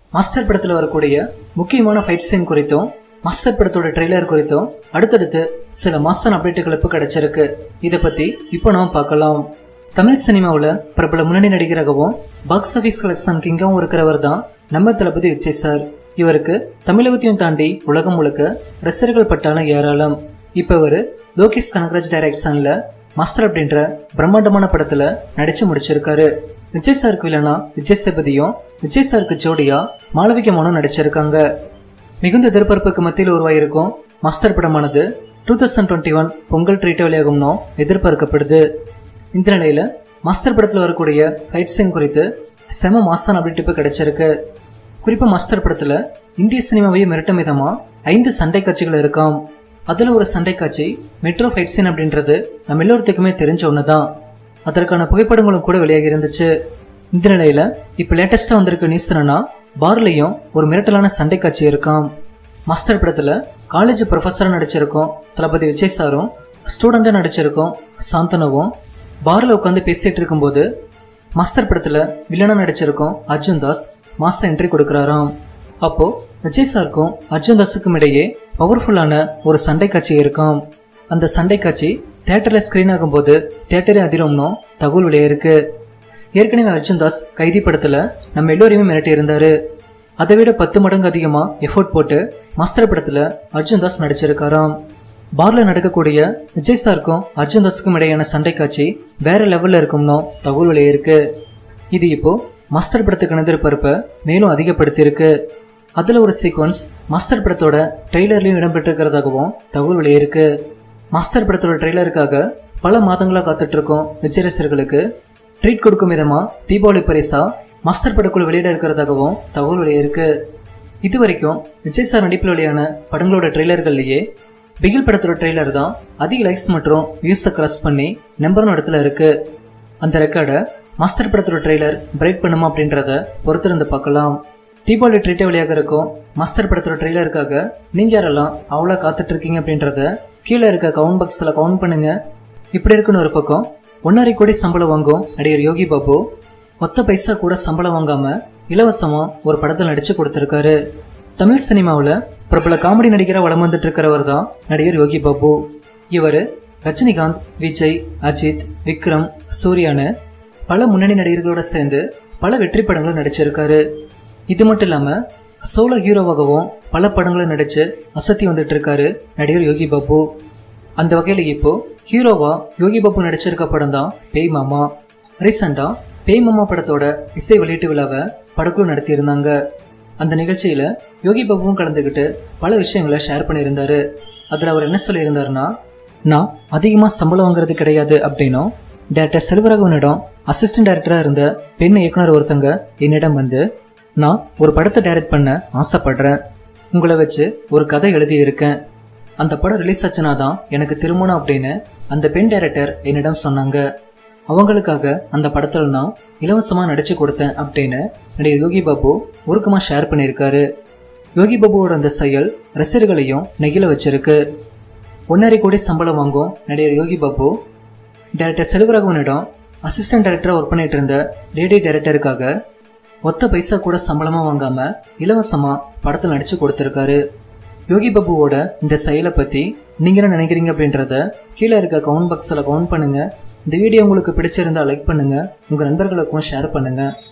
master படத்துல வரக்கூடிய முக்கியமான ஃபைட் சீன் குறித்தும் மாஸ்டர் படத்தோட ட்ரெய்லர் குறித்தும் அடுத்தடுத்து சில மாசன் அப்டேட்டுகள் இப்போ கிடைச்சிருக்கு இதை பத்தி இப்போ நாம பார்க்கலாம் தமிழ் சினிமாவில் பிரபல முன்னணி நடிகராகவும் பாக்ஸ் ஆஃபீஸ் கலெக்ஷன் கிங்காகவும் இருக்கிறவர் தான் நம்ம தளபதி விஜய் சார் இவருக்கு தமிழகத்தையும் தாண்டி உலகம் முழுக்க ரசிகர்கள் பட்டாலும் ஏராளம் இப்போ இவர் லோகேஷ் கனகராஜ் டைரக்ஷன்ல மாஸ்டர் அப்படின்ற பிரம்மாண்டமான படத்துல நடிச்சு முடிச்சிருக்காரு விஜய் சாருக்கு வில்லனா விஜய் சேபதியும் விஜய் சாருக்கு ஜோடியா மாளவிக மௌனம் நடிச்சிருக்காங்க மிகுந்த எதிர்பார்ப்புக்கு மத்தியில் உருவாயிருக்கும் மாஸ்டர் படமானது two thousand twenty one Pongal treat வெளியாகும்னு எதிர்பார்க்கப்படுது இந்த நிலையில மாஸ்டர் படத்தில் வரக்கூடிய ஃபைட் சீன் குறித்து செம மாசான அப்டேட் இப்போ கிடைச்சிருக்கு குறிப்பா மாஸ்டர் படத்துல இந்திய சினிமாவையே மிரட்டும் விதமா ஐந்து சண்டை காட்சிகள் இருக்காம் அதுல ஒரு சண்டை காட்சி மெட்ரோ ஃபைட் சீன் அப்படின்றது நம்ம எல்லோருத்துக்குமே தெரிஞ்ச ஒண்ணுதான் அதற்கான புகைப்படங்களும் கூட வெளியாகி இருந்துச்சு இந்த நிலையில இப்ப லேட்டஸ்டா வந்திருக்க நியூஸ் என்னன்னா பார்லையும் ஒரு மிரட்டலான சண்டை காட்சி இருக்காம் மாஸ்டர் படத்துல காலேஜ் ப்ரொஃபஸரா நடிச்சிருக்கோம் தளபதி விஜய் சாரும் ஸ்டூடெண்டா நடிச்சிருக்கோம் சாந்தனுவும் பார்ல உட்காந்து பேசிட்டு இருக்கும்போது மாஸ்டர் படத்துல வில்லனா நடிச்சிருக்கோம் அர்ஜுன் தாஸ் மாச என்ட்ரி கொடுக்கறாராம் அப்போ விஜய் சாருக்கும் அர்ஜுன் தாஸுக்கும் இடையே பவர்ஃபுல்லான ஒரு சண்டை காட்சி இருக்கும் அந்த சண்டை காட்சி தியேட்டர்ல ஸ்கிரீன் ஆகும்போது தியேட்டரே அதிரும்னு தகவல் வெளியிருக்கு ஏற்கனவே அர்ஜுன் தாஸ் கைதி படத்துல நம்ம எல்லோரையுமே மிரட்டி இருந்தாரு அதை விட பத்து மடங்கு அதிகமா எஃபோர்ட் போட்டு மாஸ்டர் படத்துல அர்ஜுன் தாஸ் நடிச்சிருக்காராம் பார்ல நடக்கக்கூடிய விஜய் சாருக்கும் அர்ஜுன் தாஸுக்கும் இடையான சண்டை காட்சி வேற லெவல்ல இருக்கும்னு தகவல் வெளியிருக்கு இது இப்போ மாஸ்டர் படத்துக்கான எதிர்பார்ப்பை மேலும் அதிகப்படுத்தியிருக்கு அதுல ஒரு சீக்வன்ஸ் மாஸ்டர் படத்தோட ட்ரெய்லர்லயும் இடம்பெற்றிருக்கிறதாகவும் தகவல் வெளியிருக்கு மாஸ்டர் படத்தோட ட்ரெய்லருக்காக பல மாதங்களா காத்துட்டு இருக்கோம் விஜய் ரசிகர்களுக்கு ட்ரீட் கொடுக்கும் விதமா தீபாவளி பரிசா மாஸ்டர் படக்குழு வெளியிட இருக்கிறதாகவும் தகவல் வெளியிருக்கு இது வரைக்கும் விஜய் சார் நடிப்பில் வெளியான படங்களோட ட்ரெய்லர்கள்லயே பிகில் படத்தோட ட்ரெய்லர் தான் அதிக லைக்ஸ் மற்றும் வியூஸை கிராஸ் பண்ணி நம்பர் ஒன் இடத்துல இருக்கு அந்த ரெக்கார்டை மாஸ்டர் படத்தோட ட்ரெய்லர் பிரேக் பண்ணுமா அப்படின்றத பொறுத்திருந்து பார்க்கலாம் தீபாவளி ட்ரீட்டே வெளியாக இருக்கும் மாஸ்டர் படத்தோட ட்ரெய்லருக்காக நீங்க யாரெல்லாம் அவ்வளோ காத்துட்டு இருக்கீங்க அப்படின்றத கீழே இருக்க கவுண்ட் பாக்ஸில் கவுண்ட் பண்ணுங்க இப்படி இருக்குன்னு ஒரு பக்கம் ஒன்னரை கோடி சம்பளம் வாங்கும் நடிகர் யோகி பாபு ஒத்த பைசா கூட சம்பளம் வாங்காம இலவசமா ஒரு படத்தில் நடிச்சு கொடுத்திருக்காரு தமிழ் சினிமாவில் பிரபல காமெடி நடிகராக வலம் வந்துட்டு இருக்கிறவர் தான் நடிகர் யோகி பாபு இவர் ரஜினிகாந்த் விஜய் அஜித் விக்ரம் சூர்யான்னு பல முன்னணி நடிகர்களோட சேர்ந்து பல வெற்றி படங்களும் நடிச்சிருக்காரு இது மட்டும் இல்லாம சோலோ ஹீரோவாகவும் பல படங்களும் நடிச்சு அசத்தி வந்துட்டு இருக்காரு நடிகர் யோகி பாபு அந்த வகையில இப்போ ஹீரோவா யோகி பாபு நடிச்சிருக்க படம் தான் பேய் மாமா ரீசெண்டா பேய் மாமா படத்தோட இசை வெளியீட்டு விழாவை படக்குழு நடத்தியிருந்தாங்க அந்த நிகழ்ச்சியில யோகி பாபுவும் கலந்துக்கிட்டு பல விஷயங்களை ஷேர் பண்ணியிருந்தாரு அதுல அவர் என்ன சொல்லியிருந்தாருன்னா நான் அதிகமா சம்பளம் வாங்குறது கிடையாது அப்படின்னும் டேரக்டர் செல்வராகவனிடம் அசிஸ்டன்ட் டைரக்டரா இருந்த பெண் இயக்குனர் ஒருத்தங்க என்னிடம் வந்து நான் ஒரு படத்தை டைரக்ட் பண்ண ஆசைப்படுறேன் உங்களை வச்சு ஒரு கதை எழுதியிருக்கேன் அந்த படம் ரிலீஸ் ஆச்சுனா தான் எனக்கு திருமணம் அப்படின்னு அந்த பெண் டைரக்டர் என்னிடம் சொன்னாங்க அவங்களுக்காக அந்த படத்துல நான் இலவசமா நடிச்சு கொடுத்தேன் அப்படின்னு நடிகர் யோகி பாபு உருக்கமா ஷேர் பண்ணியிருக்காரு யோகி பாபுவோட அந்த செயல் ரசிகர்களையும் நெகிழ வச்சிருக்கு ஒன்னரை கோடி சம்பளம் வாங்கும் நடிகர் யோகி பாபு டைரக்டர் செல்வராகவனிடம் அசிஸ்டன்ட் டைரக்டரா ஒர்க் பண்ணிட்டு இருந்த லேடி டைரக்டருக்காக ஒத்த பைசா கூட சம்பளமா வாங்காம இலவசமா படத்தில் நடிச்சு கொடுத்திருக்காரு யோகி பாபுவோட இந்த செயலை பத்தி நீங்க என்ன நினைக்கிறீங்க அப்படின்றத கீழே இருக்க கவுண்ட் பாக்ஸ்ல கவுண்ட் பண்ணுங்க இந்த வீடியோ உங்களுக்கு பிடிச்சிருந்தா லைக் பண்ணுங்க உங்க நண்பர்களுக்கும் ஷேர் பண்ணுங்க